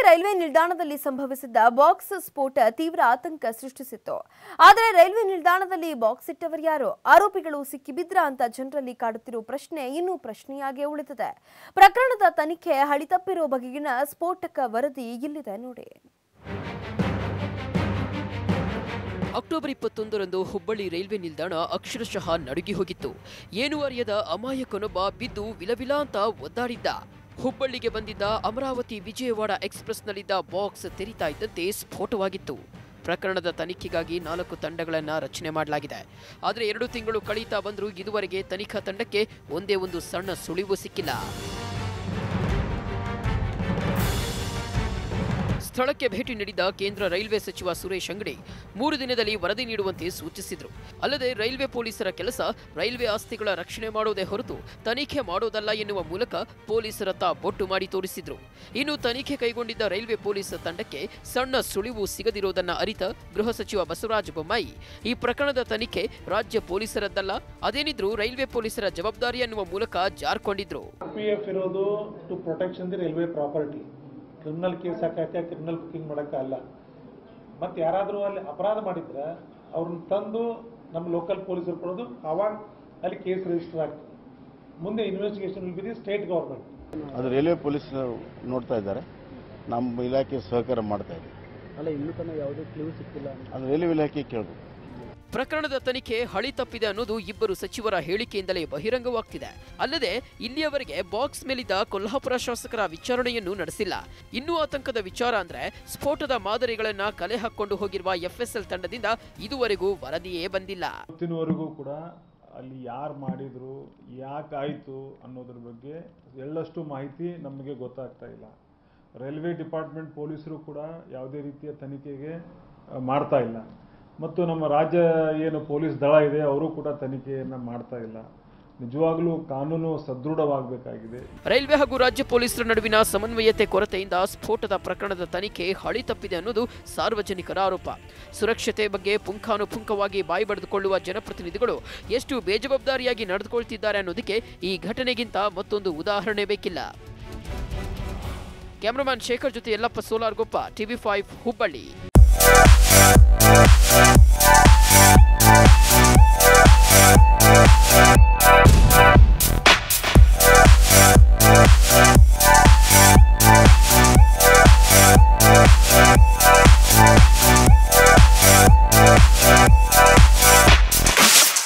railway ನಿಲ್ದಾಣದಲ್ಲಿ ಸಂಭವಿಸಿದ್ದ box ಸ್ಫೋಟ ತೀವ್ರ ಆತಂಕ ಸೃಷ್ಟಿಸಿತ್ತು ಆದರೆ ರೈಲ್ವೆ ನಿಲ್ದಾಣದಲ್ಲಿ ಬಾಕ್ಸ್ ಇಟ್ಟವರು ಯಾರು ಆರೋಪಿಗಳು ಸಿಕ್ಕಿಬಿದ್ರ ಅಂತ ಜನರಲ್ಲಿ ಕಾಡುತ್ತಿರುವ ಪ್ರಶ್ನೆ ಇನ್ನೂ ಪ್ರಶ್ನೆಯಾಗಿ ಉಳಿದಿದೆ ಪ್ರಕರಣದ ತನಿಖೆ ಹಳಿತಪ್ಪಿರೋ ಬಗೆಗಿನ ಸ್ಫೋಟಕ ವರದಿ ಇಲ್ಲಿದೆ ನೋಡಿ ಅಕ್ಟೋಬರ್ ಇಪ್ಪತ್ತೊಂದರಂದು ಹುಬ್ಬಳ್ಳಿ ರೈಲ್ವೆ ನಿಲ್ದಾಣ ಅಕ್ಷರಶಃ ನಡುಗಿ ಹೋಗಿತ್ತು ಏನು ಅರಿಯದ ಅಮಾಯಕನೊಬ್ಬ ಬಿದ್ದು ವಿಲವಿಲ ಅಂತ ಒದ್ದಾಡಿದ್ದ ಹುಬ್ಬಳ್ಳಿಗೆ ಬಂದಿದ್ದ ಅಮರಾವತಿ ವಿಜಯವಾಡ ಎಕ್ಸ್ಪ್ರೆಸ್ನಲ್ಲಿದ್ದ ಬಾಕ್ಸ್ ತೆರೀತಾ ಇದ್ದಂತೆ ಸ್ಫೋಟವಾಗಿತ್ತು ಪ್ರಕರಣದ ತನಿಖೆಗಾಗಿ ನಾಲ್ಕು ತಂಡಗಳನ್ನು ರಚನೆ ಮಾಡಲಾಗಿದೆ ಆದರೆ ಎರಡು ತಿಂಗಳು ಕಳೀತಾ ಬಂದರೂ ಇದುವರೆಗೆ ತನಿಖಾ ತಂಡಕ್ಕೆ ಒಂದೇ ಒಂದು ಸಣ್ಣ ಸುಳಿವು ಸಿಕ್ಕಿಲ್ಲ ಸ್ಥಳಕ್ಕೆ ಭೇಟಿ ನೀಡಿದ ಕೇಂದ್ರ ರೈಲ್ವೆ ಸಚಿವ ಸುರೇಶ್ ಅಂಗಡಿ ಮೂರು ದಿನದಲ್ಲಿ ವರದಿ ನೀಡುವಂತೆ ಸೂಚಿಸಿದ್ರು ಅಲ್ಲದೆ ರೈಲ್ವೆ ಪೊಲೀಸರ ಕೆಲಸ ರೈಲ್ವೆ ಆಸ್ತಿಗಳ ರಕ್ಷಣೆ ಮಾಡೋದೇ ಹೊರತು ತನಿಖೆ ಮಾಡೋದಲ್ಲ ಎನ್ನುವ ಮೂಲಕ ಪೊಲೀಸರತ್ತ ಬೊಟ್ಟು ಮಾಡಿ ತೋರಿಸಿದ್ರು ಇನ್ನು ತನಿಖೆ ಕೈಗೊಂಡಿದ್ದ ರೈಲ್ವೆ ಪೊಲೀಸ್ ತಂಡಕ್ಕೆ ಸಣ್ಣ ಸುಳಿವು ಸಿಗದಿರೋದನ್ನ ಅರಿತ ಗೃಹ ಸಚಿವ ಬಸವರಾಜ ಬೊಮ್ಮಾಯಿ ಈ ಪ್ರಕರಣದ ತನಿಖೆ ರಾಜ್ಯ ಪೊಲೀಸರದ್ದಲ್ಲ ಅದೇನಿದ್ರು ರೈಲ್ವೆ ಪೊಲೀಸರ ಜವಾಬ್ದಾರಿ ಎನ್ನುವ ಮೂಲಕ ಜಾರ್ಕೊಂಡಿದ್ರು ಪಿ ಎಫ್ ಇರೋದು to protection the railway property criminal case ಹಾಕಕ್ಕೆ ಕ್ರಿಮಿನಲ್ ಬುಕ್ಕಿಂಗ್ ಮಾಡೋಕ್ಕೆ ಅಲ್ಲ ಮತ್ತು ಯಾರಾದರೂ ಅಲ್ಲಿ ಅಪರಾಧ ಮಾಡಿದ್ರೆ ಅವ್ರನ್ನ ತಂದು ನಮ್ಮ ಲೋಕಲ್ ಪೊಲೀಸರು ಕೊಡೋದು ಆವಾಗ ಅಲ್ಲಿ ಕೇಸ್ ರಿಜಿಸ್ಟರ್ ಆಗ್ತದೆ ಮುಂದೆ investigation will be the state government ಅದು ರೈಲ್ವೆ ಪೊಲೀಸ್ ನೋಡ್ತಾ ಇದ್ದಾರೆ ನಮ್ಮ ಇಲಾಖೆ ಸಹಕಾರ ಮಾಡ್ತಾ ಇದೆ ಅಲ್ಲ ಇನ್ನೂ ತನಕ ಯಾವುದೇ ಕ್ಲೂ ಸಿಕ್ಕಿಲ್ಲ ಅದು ರೈಲ್ವೆ ಇಲಾಖೆ ಕೇಳಬೇಕು ಪ್ರಕರಣದ ತನಿಖೆ ಹಳಿ ತಪ್ಪಿದೆ ಅನ್ನೋದು ಇಬ್ಬರು ಸಚಿವರ ಹೇಳಿಕೆಯಿಂದಲೇ ಬಹಿರಂಗವಾಗ್ತಿದೆ ಅಲ್ಲದೆ ಇಲ್ಲಿಯವರೆಗೆ ಬಾಕ್ಸ್ ಮೇಲಿದ್ದ ಕೊಲ್ಹಾಪುರ ಶಾಸಕರ ವಿಚಾರಣೆಯನ್ನು ನಡೆಸಿಲ್ಲ ಇನ್ನೂ ಆತಂಕದ ವಿಚಾರ ಅಂದ್ರೆ ಸ್ಫೋಟದ ಮಾದರಿಗಳನ್ನ ಕಲೆ ಹಾಕೊಂಡು ಹೋಗಿರುವ ಎಫ್ಎಸ್ಎಲ್ ತಂಡದಿಂದ ಇದುವರೆಗೂ ವರದಿಯೇ ಬಂದಿಲ್ಲ ಇವತ್ತಿನವರೆಗೂ ಕೂಡ ಅಲ್ಲಿ ಯಾರು ಮಾಡಿದ್ರು ಯಾಕಾಯಿತು ಅನ್ನೋದ್ರ ಬಗ್ಗೆ ಎಳ್ಳಷ್ಟು ಮಾಹಿತಿ ನಮಗೆ ಗೊತ್ತಾಗ್ತಾ ಇಲ್ಲ ರೈಲ್ವೆ ಡಿಪಾರ್ಟ್ಮೆಂಟ್ ಪೊಲೀಸರು ಕೂಡ ಯಾವುದೇ ರೀತಿಯ ತನಿಖೆಗೆ ಆ, ಮಾಡ್ತಾ ಇಲ್ಲ ಮತ್ತು ನಮ್ಮ ರಾಜ್ಯ ಏನು ಪೊಲೀಸ್ ದಳ ಇದೆ ಅವರು ಕೂಡ ತನಿಖೆಯನ್ನು ಮಾಡ್ತಾ ಇಲ್ಲ ನಿಜವಾಗ್ಲೂ ಕಾನೂನು ಸದೃಢವಾಗಬೇಕಾಗಿದೆ ರೈಲ್ವೆ ಹಾಗೂ ರಾಜ್ಯ ಪೊಲೀಸರ ನಡುವಿನ ಸಮನ್ವಯತೆ ಕೊರತೆಯಿಂದ ಸ್ಫೋಟದ ಪ್ರಕರಣದ ತನಿಖೆ ಹಳಿ ತಪ್ಪಿದೆ ಅನ್ನೋದು ಸಾರ್ವಜನಿಕರ ಆರೋಪ ಸುರಕ್ಷತೆ ಬಗ್ಗೆ ಪುಂಖಾನುಪುಂಖವಾಗಿ ಬಾಯಿ ಬಡಿದುಕೊಳ್ಳುವ ಜನಪ್ರತಿನಿಧಿಗಳು ಎಷ್ಟು ಬೇಜವಾಬ್ದಾರಿಯಾಗಿ ನಡೆದುಕೊಳ್ತಿದ್ದಾರೆ ಅನ್ನೋದಕ್ಕೆ ಈ ಘಟನೆಗಿಂತ ಮತ್ತೊಂದು ಉದಾಹರಣೆ ಬೇಕಿಲ್ಲ ಕ್ಯಾಮರಾಮ್ಯಾನ್ ಶೇಖರ್ ಜೊತೆ ಯಲ್ಲಪ್ಪ ಸೋಲಾರ್ ಗೊಪ್ಪ ಟಿವಿ ಫೈವ್ ಹುಬ್ಬಳ್ಳಿ